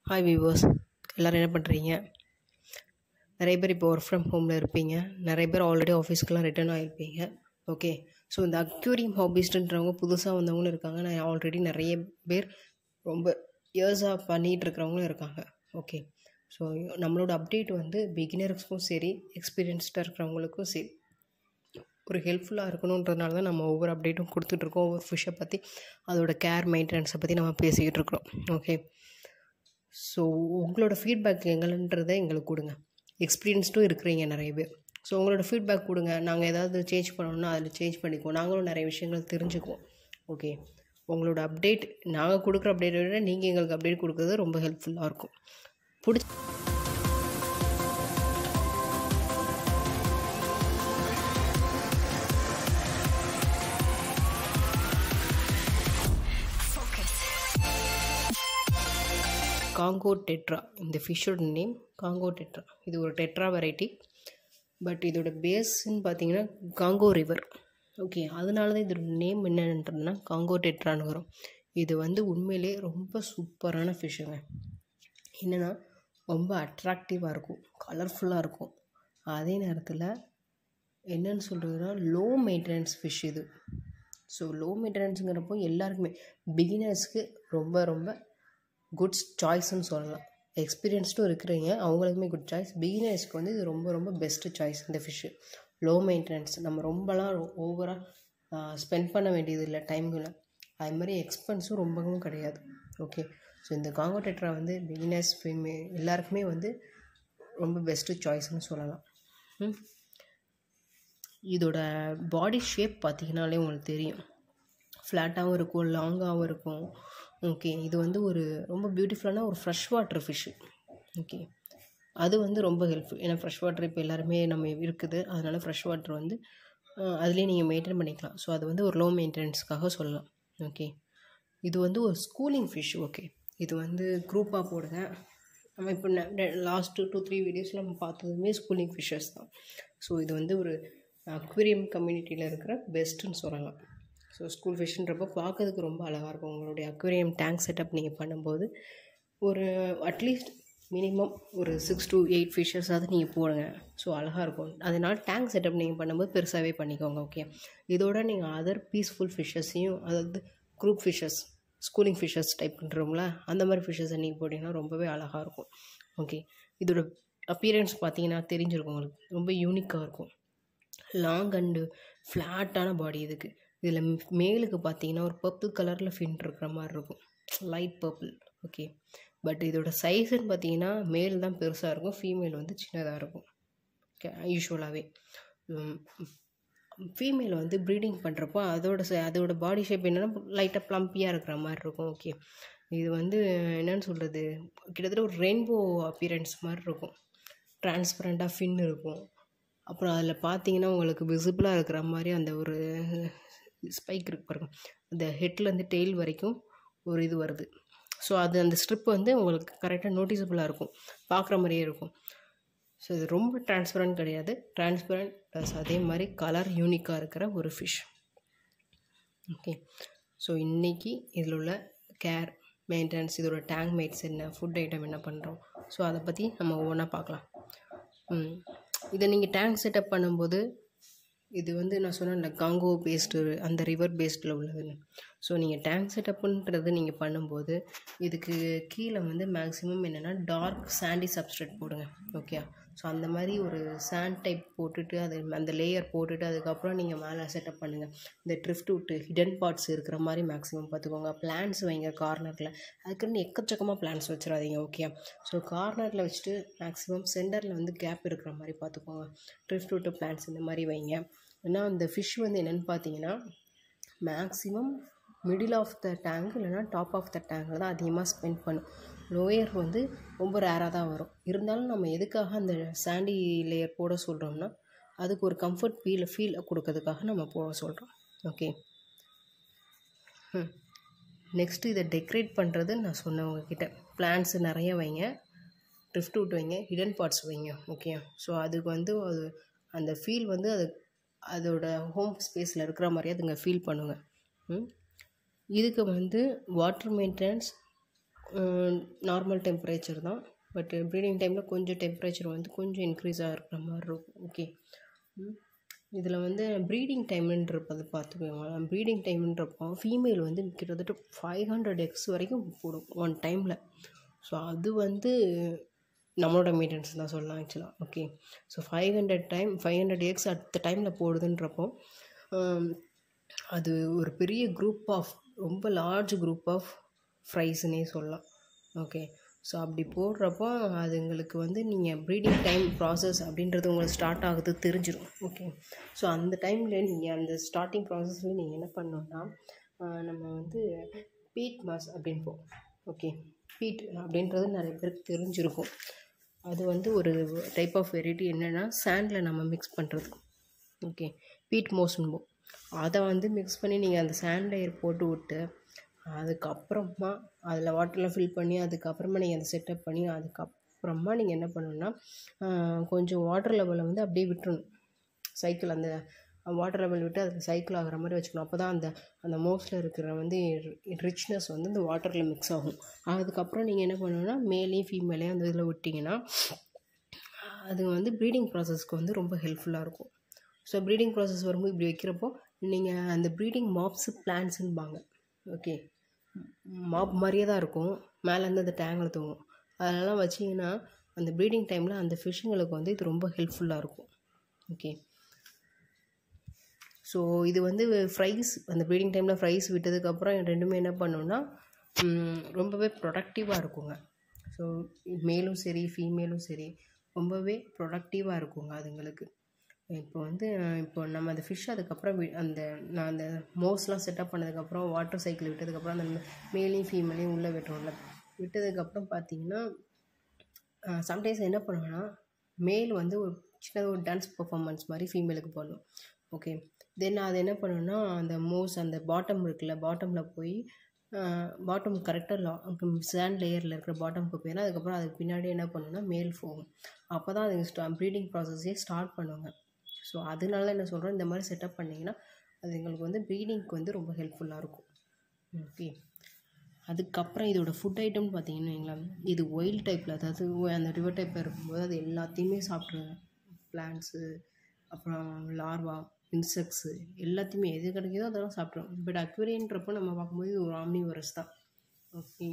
hi viewers எல்லோரும் என்ன பண்ணுறீங்க நிறைய பேர் இப்போ ஒர்க் ஃப்ரம் ஹோமில் இருப்பீங்க நிறைய பேர் ஆல்ரெடி ஆஃபீஸ்க்கெலாம் ரிட்டர்ன் ஆகிருப்பீங்க ஓகே ஸோ இந்த அக்யூரியம் ஹாபிஸ்ட்டுன்றவங்க புதுசாக வந்தவங்களும் இருக்காங்க நான் ஆல்ரெடி நிறைய பேர் ரொம்ப இயர்ஸாக பண்ணிகிட்டு இருக்கிறவங்களும் இருக்காங்க ஓகே ஸோ நம்மளோட அப்டேட் வந்து பிகினர்ஸ்க்கும் சரி எக்ஸ்பீரியன்ஸ்டாக இருக்கிறவங்களுக்கும் சரி ஒரு ஹெல்ப்ஃபுல்லாக இருக்கணுன்றதுனால தான் நம்ம ஒவ்வொரு அப்டேட்டும் கொடுத்துட்ருக்கோம் ஒவ்வொரு ஃபிஷ்ஷை பற்றி அதோட கேர் மெயின்டெனன்ஸை பற்றி நம்ம பேசிக்கிட்டு இருக்கிறோம் ஓகே ஸோ உங்களோட ஃபீட்பேக் எங்களுன்றதை எங்களுக்கு கொடுங்க எக்ஸ்பீரியன்ஸ்டும் இருக்கிறீங்க நிறைய பேர் ஸோ உங்களோட ஃபீட்பேக் கொடுங்க நாங்கள் ஏதாவது சேஞ்ச் பண்ணணும்னா அதில் சேஞ்ச் பண்ணிக்குவோம் நாங்களும் நிறைய விஷயங்கள் தெரிஞ்சுக்குவோம் ஓகே உங்களோட அப்டேட் நாங்கள் கொடுக்குற அப்டேட்டை விட நீங்கள் எங்களுக்கு அப்டேட் கொடுக்குறது ரொம்ப ஹெல்ப்ஃபுல்லாக இருக்கும் பிடிச்ச காங்கோ டெட்ரா இந்த ஃபிஷ்ஷோட நேம் காங்கோ டெட்ரா இது ஒரு டெட்ரா வெரைட்டி பட் இதோட பேஸ்ன்னு பார்த்தீங்கன்னா காங்கோ ரிவர் ஓகே அதனால தான் இதோட நேம் என்னன்றதுனா காங்கோ டெட்ரான்னு வரும் இது வந்து உண்மையிலே ரொம்ப சூப்பரான ஃபிஷ்ஷுங்க என்னென்னா ரொம்ப அட்ராக்டிவாக இருக்கும் கலர்ஃபுல்லாக இருக்கும் அதே நேரத்தில் என்னன்னு சொல்கிறதுனா லோ மெயின்டெனன்ஸ் ஃபிஷ் இது ஸோ லோ மெயின்டெனன்ஸுங்கிறப்போ எல்லாருக்குமே பிகினர்ஸ்க்கு ரொம்ப ரொம்ப குட் சாய்ஸ்ன்னு சொல்லலாம் எக்ஸ்பீரியன்ஸ்டும் இருக்கிறீங்க அவங்களுக்குமே குட் சாய்ஸ் பிகினர்ஸ்க்கு வந்து இது ரொம்ப ரொம்ப பெஸ்ட்டு சாய்ஸ் இந்த ஃபிஷ்ஷு லோ மெயின்டெனன்ஸ் நம்ம ரொம்பலாம் ஓவராக ஸ்பெண்ட் பண்ண வேண்டியது இல்லை டைமில் அது மாதிரி எக்ஸ்பென்ஸும் ரொம்பவும் கிடையாது ஓகே ஸோ இந்த காங்கோ டெட்ரா வந்து பிகினர்ஸ் ஃபீமே எல்லாருக்குமே வந்து ரொம்ப பெஸ்ட்டு சாய்ஸ்னு சொல்லலாம் ம் இதோட பாடி ஷேப் பார்த்திங்கனாலே உங்களுக்கு தெரியும் ஃப்ளாட்டாகவும் இருக்கும் லாங்காகவும் இருக்கும் ஓகே இது வந்து ஒரு ரொம்ப பியூட்டிஃபுல்லான ஒரு ஃப்ரெஷ் வாட்டர் ஃபிஷ்ஷு ஓகே அது வந்து ரொம்ப ஹெல்ப்ஃபுல் ஏன்னா ஃப்ரெஷ் வாட்டர் இப்போ எல்லாருமே நம்ம இருக்குது அதனால் ஃப்ரெஷ் வாட்டர் வந்து அதுலேயே நீங்கள் மெயின்டைன் பண்ணிக்கலாம் ஸோ அது வந்து ஒரு லோ மெயின்டெனன்ஸ்க்காக சொல்லலாம் ஓகே இது வந்து ஒரு ஸ்கூலிங் ஃபிஷ் ஓகே இது வந்து குரூப்பாக போடுங்க நம்ம இப்போ லாஸ்ட்டு டூ த்ரீ வீடியோஸில் நம்ம பார்த்ததுமே ஸ்கூலிங் ஃபிஷ்ஷஸ் தான் ஸோ இது வந்து ஒரு அக்வேரியம் கம்யூனிட்டியில் இருக்கிற பெஸ்ட்டுன்னு சொல்லலாம் ஸோ ஸ்கூல் ஃபிஷ்ன்றப்போ பார்க்கறதுக்கு ரொம்ப அழகாக இருக்கும் உங்களுடைய அக்வேரியம் டேங்க் செட்டப் நீங்கள் பண்ணும்போது ஒரு அட்லீஸ்ட் மினிமம் ஒரு சிக்ஸ் டு எயிட் ஃபிஷ்ஷஸாவது நீங்கள் போடுங்க ஸோ அழகாக இருக்கும் அதனால் டேங்க் செட்டப் நீங்கள் பண்ணும்போது பெருசாகவே பண்ணிக்கோங்க ஓகே இதோட நீங்கள் அதர் பீஸ்ஃபுல் ஃபிஷ்ஷஸையும் அதாவது group fishes schooling fishes type பண்ணுறோம்ல அந்த மாதிரி ஃபிஷ்ஷஸை நீங்கள் போட்டிங்கன்னா ரொம்பவே அழகாக இருக்கும் ஓகே இதோட அப்பியரன்ஸ் பார்த்தீங்கன்னா தெரிஞ்சிருக்கும் உங்களுக்கு ரொம்ப யூனிக்காக இருக்கும் லாங் அண்டு ஃப்ளாட்டான பாடி இதுக்கு இதில் மேலுக்கு பார்த்தீங்கன்னா ஒரு பர்பிள் கலரில் ஃபின் இருக்கிற மாதிரி இருக்கும் லைட் பர்பிள் ஓகே பட் இதோட சைஸ்ன்னு பார்த்தீங்கன்னா மேல் தான் பெருசாக இருக்கும் ஃபீமேல் வந்து சின்னதாக இருக்கும் ஓகே யூஸ்வலாகவே ஃபீமேல் வந்து ப்ரீடிங் பண்ணுறப்போ அதோட அதோட பாடி ஷேப் என்னென்னா லைட்டாக ப்ளம்பியாக இருக்கிற மாதிரி இருக்கும் ஓகே இது வந்து என்னென்னு சொல்கிறது கிட்டத்தட்ட ஒரு ரெயின்போ அப்பியரன்ஸ் மாதிரி இருக்கும் டிரான்ஸ்பரண்ட்டாக ஃபின் இருக்கும் அப்புறம் அதில் பார்த்தீங்கன்னா உங்களுக்கு விசிபிளாக இருக்கிற மாதிரி அந்த ஒரு ஸ்பைக் இருக்கு பாருங்க அந்த ஹெட்லேருந்து டெய்ல் வரைக்கும் ஒரு இது வருது ஸோ அது அந்த ஸ்ட்ரிப் வந்து உங்களுக்கு கரெக்டாக நோட்டிசபிளாக இருக்கும் பார்க்குற மாதிரியே இருக்கும் ஸோ இது ரொம்ப டிரான்ஸ்பரண்ட் கிடையாது டிரான்ஸ்பரண்ட் ப்ளஸ் அதே மாதிரி கலர் யூனிக்காக இருக்கிற ஒரு ஃபிஷ் ஓகே ஸோ இன்றைக்கி இதில் உள்ள கேர் மெயின்டெனன்ஸ் இதோட டேங்க் மேட்ஸ் என்ன ஃபுட் ஐட்டம் என்ன பண்ணுறோம் ஸோ அதை பற்றி நம்ம ஒவ்வொன்றா பார்க்கலாம் இதை நீங்கள் டேங்க் செட்டப் பண்ணும்போது இது வந்து நான் சொன்னேன்ல காங்கோ பேஸ்டு அந்த ரிவர் பேஸ்டில் உள்ளதுன்னு ஸோ நீங்கள் டேங்க் செட்டப்புன்றது நீங்கள் பண்ணும்போது இதுக்கு கீழே வந்து மேக்ஸிமம் என்னென்னா டார்க் சாண்டி சப்ஸ்ட்ரேட் போடுங்க ஓகே ஸோ அந்த மாதிரி ஒரு சாண்ட் டைப் போட்டுட்டு அது அந்த லேயர் போட்டுட்டு அதுக்கப்புறம் நீங்கள் மேலே செட்டப் பண்ணுங்கள் இந்த ட்ரிஃப்ட் விட்டு ஹிடன் பார்ட்ஸ் இருக்கிற மாதிரி மேக்ஸிமம் பார்த்துக்கோங்க பிளான்ஸ் வைங்க கார்னரில் அதுக்குன்னு எக்கச்சக்கமாக பிளான்ஸ் வச்சிடாதீங்க ஓகே ஸோ கார்னரில் வச்சுட்டு மேக்ஸிமம் சென்டரில் வந்து கேப் இருக்கிற மாதிரி பார்த்துக்கோங்க ட்ரிஃப்ட் விட்டு பிளான்ஸ் இந்த மாதிரி வைங்க ஏன்னா அந்த ஃபிஷ் வந்து என்னென்னு பார்த்தீங்கன்னா maximum middle of the tank இல்லைனா டாப் ஆஃப் த டேங்கில் தான் அதிகமாக ஸ்பெண்ட் பண்ணும் லோயர் வந்து ரொம்ப ரேராக தான் வரும் இருந்தாலும் நம்ம எதுக்காக அந்த சாண்டி லேயர் போட சொல்கிறோம்னா அதுக்கு ஒரு கம்ஃபர்ட் ஃபீல் ஃபீல் கொடுக்கறதுக்காக நம்ம போட சொல்கிறோம் ஓகே நெக்ஸ்ட்டு இதை டெக்கரேட் பண்ணுறது நான் சொன்னேன் உங்ககிட்ட பிளான்ஸு நிறைய வைங்க ட்ரிஃப்ட் விட்டு வைங்க ஹிடன் பார்ட்ஸ் வைங்க ஓகே ஸோ அதுக்கு வந்து அது அந்த ஃபீல் வந்து அது அதோட ஹோம் ஸ்பேஸில் இருக்கிற மாதிரியே அதுங்க ஃபீல் பண்ணுங்க இதுக்கு வந்து வாட்டர் மெயின்டெனன்ஸ் நார்மல் டெம்பரேச்சர் தான் பட் ப்ரீடிங் டைமில் கொஞ்சம் டெம்பரேச்சர் வந்து கொஞ்சம் இன்க்ரீஸாக இருக்கிற மாதிரி இருக்கும் ஓகே இதில் வந்து ப்ரீடிங் டைம்ன்றப்பது பார்த்துக்கோங்க ப்ரீடிங் டைம்ன்றப்போ ஃபீமேல் வந்து கிட்டத்தட்ட ஃபைவ் ஹண்ட்ரட் எக்ஸ் வரைக்கும் போடும் ஒன் டைமில் ஸோ அது வந்து நம்மளோட மெயின்டெனன்ஸ் தான் சொல்லலாம் ஆக்சுவலாக okay so five hundred time five hundred eggs at டைமில் போடுதுன்றப்போ அது ஒரு பெரிய குரூப் ஆஃப் ரொம்ப லார்ஜ் குரூப் ஆஃப் ஃப்ரைஸ்னே சொல்லலாம் ஓகே ஸோ அப்படி போடுறப்போ அதுங்களுக்கு வந்து நீங்கள் ப்ரீடிங் டைம் ப்ராசஸ் அப்படின்றது உங்களுக்கு ஸ்டார்ட் ஆகுது தெரிஞ்சிடும் ஓகே ஸோ அந்த டைமில் நீங்கள் அந்த ஸ்டார்டிங் ப்ராசஸில் நீங்கள் என்ன பண்ணணுன்னா நம்ம வந்து பீட் மாஸ் அப்படின்போம் ஓகே பீட் அப்படின்றது நிறைய பேருக்கு தெரிஞ்சிருக்கும் அது வந்து ஒரு டைப் ஆஃப் வெரைட்டி என்னென்னா சாண்டில் நம்ம மிக்ஸ் பண்ணுறது ஓகே பீட் மோஸ்ன்போம் அதை வந்து மிக்ஸ் பண்ணி நீங்கள் அந்த சாண்ட் லேயர் போட்டு விட்டு அதுக்கப்புறமா அதில் வாட்டர்லாம் ஃபில் பண்ணி அதுக்கப்புறமா நீங்கள் அதை செட்டப் பண்ணி அதுக்கப்புறமா நீங்கள் என்ன பண்ணணுன்னா கொஞ்சம் வாட்டர் லெவலை வந்து அப்படியே விட்டுறணும் சைக்கிள் அந்த வாட்டர் லெவல் விட்டு அதில் சைக்கிள் ஆகிற மாதிரி வச்சுக்கணும் அப்போ தான் அந்த அந்த மோஸ்டில் இருக்கிற வந்து ரிச்னஸ் வந்து இந்த வாட்டரில் மிக்ஸ் ஆகும் அதுக்கப்புறம் நீங்கள் என்ன பண்ணணுன்னா மேலேயும் ஃபீமேலையும் அந்த இதில் விட்டிங்கன்னா அது வந்து ப்ரீடிங் ப்ராசஸ்க்கு வந்து ரொம்ப ஹெல்ப்ஃபுல்லாக இருக்கும் ஸோ ப்ரீடிங் ப்ராசஸ் வரும்போது இப்படி வைக்கிறப்போ நீங்கள் அந்த ப்ரீடிங் மாப்ஸ் பிளான்ஸுன்பாங்க ஓகே மாப் மாதிரியே தான் இருக்கும் மேலேருந்து அந்த டேங்கில் தூங்கும் அதெல்லாம் வச்சிங்கன்னா அந்த ப்ரீடிங் டைமில் அந்த ஃபிஷ்ஷுங்களுக்கு வந்து இது ரொம்ப ஹெல்ப்ஃபுல்லாக இருக்கும் ஓகே ஸோ இது வந்து ஃப்ரைஸ் அந்த ப்ரீடிங் டைமில் ஃப்ரைஸ் விட்டதுக்கப்புறம் ரெண்டுமே என்ன பண்ணோன்னா ரொம்பவே ப்ரொடக்டிவாக இருக்குங்க ஸோ மேலும் சரி ஃபீமேலும் சரி ரொம்பவே ப்ரொடக்டிவாக இருக்குங்க அதுங்களுக்கு இப்போ வந்து இப்போ நம்ம அந்த ஃபிஷ் அதுக்கப்புறம் வி அந்த நான் அந்த மோஸ்லாம் செட்டப் பண்ணதுக்கப்புறம் வாட்டர் சைக்கிள் விட்டதுக்கப்புறம் அந்த மேலையும் ஃபீமேலையும் உள்ளே விட்டுறோம்ல விட்டதுக்கப்புறம் பார்த்தீங்கன்னா சம்டைம்ஸ் என்ன பண்ணுவேன்னா மேல் வந்து ஒரு சின்னதாக ஒரு டான்ஸ் பர்ஃபார்மன்ஸ் மாதிரி ஃபீமேலுக்கு பண்ணும் ஓகே தென் அது என்ன பண்ணுன்னா அந்த மோஸ் அந்த பாட்டம் இருக்குல்ல பாட்டமில் போய் பாட்டம் கரெக்டாக லா சேண்ட் லேயரில் இருக்கிற பாட்டமுக்கு போயிடும் அதுக்கப்புறம் அதுக்கு பின்னாடி என்ன பண்ணுன்னா மேல் போகும் அப்போ தான் அதுங்க ஸ்டா ப்ரீடிங் ப்ராசஸே ஸ்டார்ட் பண்ணுவாங்க ஸோ அதனால என்ன சொல்கிறோம் இந்த மாதிரி செட்டப் பண்ணிங்கன்னா அது எங்களுக்கு வந்து ப்ரீடிங்க்கு வந்து ரொம்ப ஹெல்ப்ஃபுல்லாக இருக்கும் ஓகே அதுக்கப்புறம் இதோட ஃபுட் ஐட்டம்னு பார்த்தீங்கன்னா வைங்களேன் இது ஒயில் டைப்பில் அதாவது அந்த ரிவர் டைப்பில் இருக்கும்போது அது எல்லாத்தையுமே சாப்பிட்ருங்க பிளான்ட்ஸு அப்புறம் லார்வா இன்செக்ட்ஸு எல்லாத்தையுமே எது கிடைக்குதோ அதெல்லாம் சாப்பிட்ருவோம் பட் அக்வேரியன்றப்போ நம்ம பார்க்கும்போது இது ஒரு ஆம்னிவரஸ் தான் ஓகே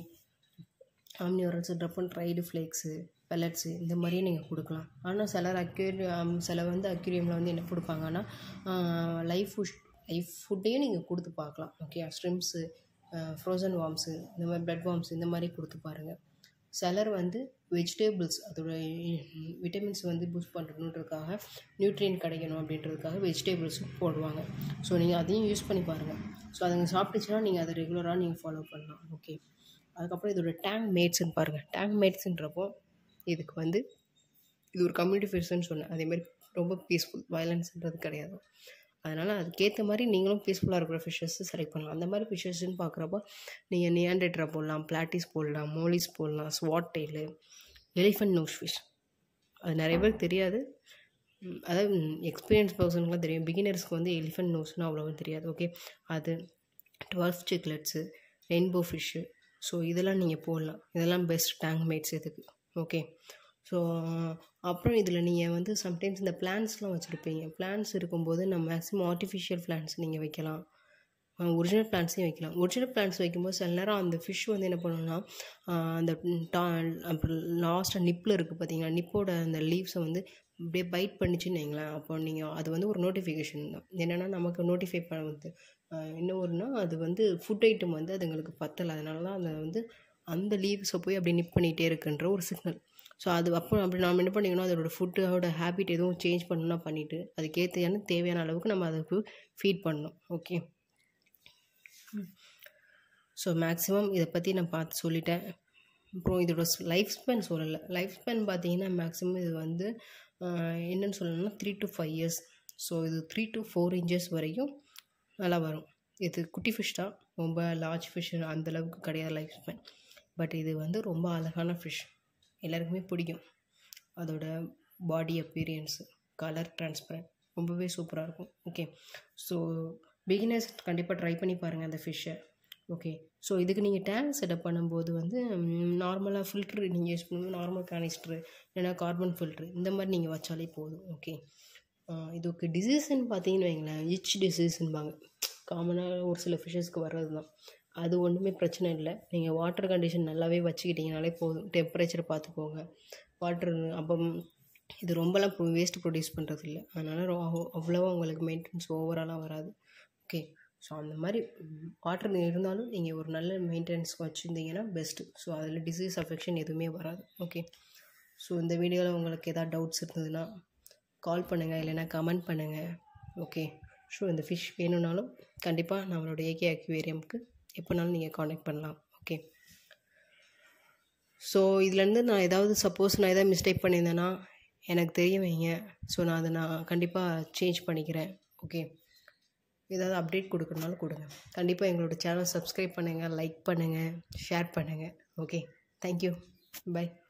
ஆம்னிவரஸ்ன்றப்போ ட்ரைடு ஃப்ளேக்ஸு பெல்லட்ஸு இந்த மாதிரியே நீங்கள் கொடுக்கலாம் ஆனால் சிலர் அக்யூரியம் சில வந்து அக்யூரியமில் வந்து என்ன கொடுப்பாங்கன்னா லைஃப் ஃபுட் லைஃப் ஃபுட்டையும் நீங்கள் கொடுத்து பார்க்கலாம் ஓகே ஸ்ட்ரிம்ஸு ஃப்ரோசன் வார்ம்ஸு இந்த மாதிரி பிளட் வார்ம்ஸ் இந்த மாதிரி கொடுத்து பாருங்கள் சிலர் வந்து வெஜிடேபிள்ஸ் அதோட விட்டமின்ஸ் வந்து பூஸ்ட் பண்ணணுன்றதுக்காக நியூட்ரியன் கிடைக்கணும் அப்படின்றதுக்காக வெஜிடேபிள்ஸும் போடுவாங்க ஸோ நீங்கள் அதையும் யூஸ் பண்ணி பாருங்கள் ஸோ அதுங்க சாப்பிட்டுச்சுன்னா நீங்கள் அதை ரெகுலராக நீங்கள் ஃபாலோ பண்ணலாம் ஓகே அதுக்கப்புறம் இதோட டேங்க் மேட்ஸ்ன்னு பாருங்கள் டேங்க் மேட்ஸுன்றப்போ இதுக்கு வந்து இது ஒரு கம்யூனிட்டி ஃபிஷ்ஷுன்னு சொன்னேன் அதேமாதிரி ரொம்ப பீஸ்ஃபுல் வயலன்ஸ்ன்றது கிடையாது அதனால் அதுக்கேற்ற மாதிரி நீங்களும் பீஸ்ஃபுல்லாக இருக்கிற ஃபிஷ்ஷஸ் செலக்ட் பண்ணலாம் அந்த மாதிரி ஃபிஷ்ஷஸ்ன்னு பார்க்குறப்போ நீங்கள் நியாண்டேட்ரா போடலாம் பிளாட்டிஸ் போடலாம் மோலிஸ் போடலாம் swordtail elephant nose fish அது நிறைய பேருக்கு தெரியாது அதாவது எக்ஸ்பீரியன்ஸ் பர்சனுக்குலாம் தெரியும் பிகினர்ஸ்க்கு வந்து எலிஃபண்ட் நோஸ்னால் அவ்வளோவா தெரியாது ஓகே அது twelve cichlids rainbow fish so இதெல்லாம் நீங்கள் போடலாம் இதெல்லாம் பெஸ்ட் டேங்க் மேட்ஸ் இதுக்கு ஓகே ஸோ அப்புறம் இதில் நீங்கள் வந்து சம்டைம்ஸ் இந்த பிளான்ஸ்லாம் வச்சுருப்பீங்க பிளான்ஸ் இருக்கும்போது நம்ம மேக்ஸிமம் ஆர்டிஃபிஷியல் பிளான்ஸ் நீங்கள் வைக்கலாம் ஒரிஜினல் பிளான்ஸையும் வைக்கலாம் ஒரிஜினல் பிளான்ஸ் வைக்கும்போது சில நேரம் அந்த ஃபிஷ் வந்து என்ன பண்ணுன்னா அந்த டா அப்புறம் லாஸ்ட்டாக நிப்பில் இருக்குது பார்த்தீங்களா நிப்போட அந்த லீவ்ஸை வந்து அப்படியே பைட் பண்ணிச்சுன்னு வைங்களேன் அப்போ நீங்கள் அது வந்து ஒரு நோட்டிஃபிகேஷன் தான் என்னென்னா நமக்கு நோட்டிஃபை பண்ண வந்து என்ன ஒருனா அது வந்து ஃபுட் ஐட்டம் வந்து அதுங்களுக்கு பத்தலை அதனால தான் அதை வந்து அந்த லீவ்ஸை போய் அப்படி நிப் பண்ணிகிட்டே இருக்குன்ற ஒரு சிக்னல் ஸோ அது அப்போ அப்படி நாம் என்ன பண்ணிக்கணும் அதோட ஃபுட்டோட ஹேபிட் எதுவும் சேஞ்ச் பண்ணணும்னா பண்ணிவிட்டு அதுக்கேற்ற தேவையான அளவுக்கு நம்ம அதுக்கு ஃபீட் பண்ணணும் ஓகே ஸோ மேக்ஸிமம் இதை பற்றி நான் பார்த்து சொல்லிட்டேன் அப்புறம் இதோட லைஃப் ஸ்பேன் சொல்லலை லைஃப் ஸ்பேன் பார்த்தீங்கன்னா மேக்ஸிமம் இது வந்து என்னென்னு சொல்லணும்னா three to five years so இது த்ரீ டு ஃபோர் இன்ச்சஸ் வரைக்கும் நல்லா வரும் இது குட்டி ஃபிஷ் தான் ரொம்ப லார்ஜ் ஃபிஷ் அந்தளவுக்கு கிடையாது லைஃப் ஸ்பேன் பட் இது வந்து ரொம்ப அழகான ஃபிஷ் எல்லாருக்குமே பிடிக்கும் அதோட பாடி அப்பீரியன்ஸு கலர் டிரான்ஸ்பரண்ட் ரொம்பவே சூப்பராக இருக்கும் ஓகே ஸோ பிகினர்ஸ் கண்டிப்பாக ட்ரை பண்ணி பாருங்கள் அந்த ஃபிஷ்ஷை ஓகே ஸோ இதுக்கு நீங்கள் டேங்க் செட்டப் பண்ணும்போது வந்து நார்மலாக ஃபில்ட்ரு நீங்கள் யூஸ் பண்ணும்போது நார்மல் கேனிஸ்ட்ரு இல்லைனா கார்பன் ஃபில்ட்ரு இந்த மாதிரி நீங்கள் வச்சாலே போதும் ஓகே இதுக்கு டிசீஸ்ன்னு பார்த்தீங்கன்னு வைங்களேன் இச் டிசீஸ்ன்பாங்க காமனாக ஒரு சில ஃபிஷ்ஷஸ்க்கு வர்றது தான் அது ஒன்றுமே பிரச்சனை இல்லை நீங்கள் வாட்டர் கண்டிஷன் நல்லாவே வச்சுக்கிட்டிங்கனாலே போதும் டெம்பரேச்சர் பார்த்துக்கோங்க வாட்டர் அப்போ இது ரொம்பலாம் வேஸ்ட் ப்ரொடியூஸ் பண்ணுறது இல்லை அதனால் ரொ- அவ்வளோவா உங்களுக்கு மெயின்டெனன்ஸ் ஓவராலாக வராது ஓகே ஸோ அந்த மாதிரி வாட்டர் இருந்தாலும் நீங்கள் ஒரு நல்ல மெயின்டெனன்ஸ் வச்சுருந்தீங்கன்னா பெஸ்ட்டு ஸோ அதில் டிசீஸ் அஃபெக்ஷன் எதுவுமே வராது ஓகே ஸோ இந்த வீடியோவில் உங்களுக்கு எதாவது டவுட்ஸ் இருந்ததுன்னா கால் பண்ணுங்கள் இல்லைன்னா கமெண்ட் பண்ணுங்கள் ஓகே ஸோ இந்த ஃபிஷ் வேணும்னாலும் கண்டிப்பாக நம்மளோட ஏகே அக்வேரியம்க்கு எப்போனாலும் நீங்கள் காண்டாக்ட் பண்ணலாம் ஓகே ஸோ இதுலேருந்து நான் ஏதாவது சப்போஸ் நான் எதாவது மிஸ்டேக் பண்ணியிருந்தேன்னா எனக்கு தெரிய வைங்க ஸோ நான் அதை நான் கண்டிப்பாக சேஞ்ச் பண்ணிக்கிறேன் ஓகே ஏதாவது அப்டேட் கொடுக்கறனாலும் கொடுங்க கண்டிப்பாக எங்களோட சேனல் சப்ஸ்கிரைப் பண்ணுங்கள் லைக் பண்ணுங்கள் ஷேர் பண்ணுங்கள் ஓகே தேங்க்யூ பை